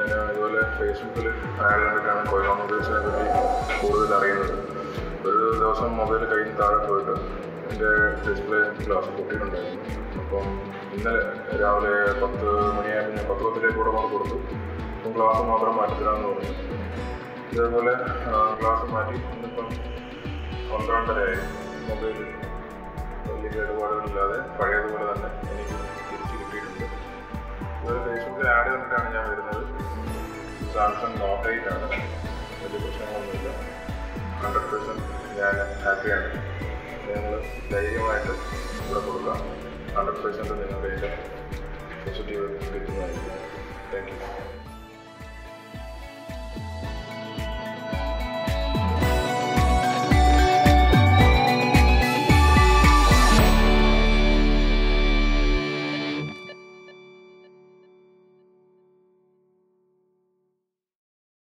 ഞാൻ ഇതുപോലെ ഫേസ്ബുക്കിൽ ആഡ് കണ്ടിട്ടാണ് കൊയില മൊബൈൽസിനെ പറ്റി കൂടുതൽ അറിയുന്നത് ഒരു ദിവസം മൊബൈൽ കയ്യിൽ നിന്ന് താഴെ പോയിട്ട് എൻ്റെ ഡിസ്പ്ലേ ഗ്ലാസ് പൊട്ടിയിട്ടുണ്ടായിരുന്നു അപ്പം ഇന്നലെ രാവിലെ പത്ത് മണിയായപ്പോൾ ഞാൻ പത്ത് പത്തിലേക്ക് കൂടെ കൊണ്ട് കൊടുത്തു അപ്പം ഗ്ലാസ് മാത്രം മാറ്റിത്തരാമെന്ന് പറഞ്ഞു ഇതേപോലെ ഗ്ലാസ് മാറ്റി ഇന്നിപ്പം പന്ത്രണ്ടരയായി മൊബൈൽ വലിയ കേടുപാടുകളില്ലാതെ പഴയതുപോലെ തന്നെ എനിക്ക് തിരിച്ച് കിട്ടിയിട്ടുണ്ട് ഇതൊരു ഫേസ്ബുക്കിൽ ആഡ് കണ്ടിട്ടാണ് ഞാൻ വരുന്നത് സാംസങ് നോട്ട് എയ്റ്റ് ആണ് വലിയ പ്രശ്നങ്ങളൊന്നുമില്ല ഹൺഡ്രഡ് പെർസെൻറ്റ് ഞാൻ ഹാപ്പിയാണ് നിങ്ങൾ ധൈര്യമായിട്ട് ഇവിടെ കൊടുക്കാം ഹൺഡ്രഡ് പെർസെൻറ്റ് നിങ്ങൾക്ക് അതിൻ്റെ പോസിറ്റീവ് കിട്ടുന്നതായിരിക്കും താങ്ക് യു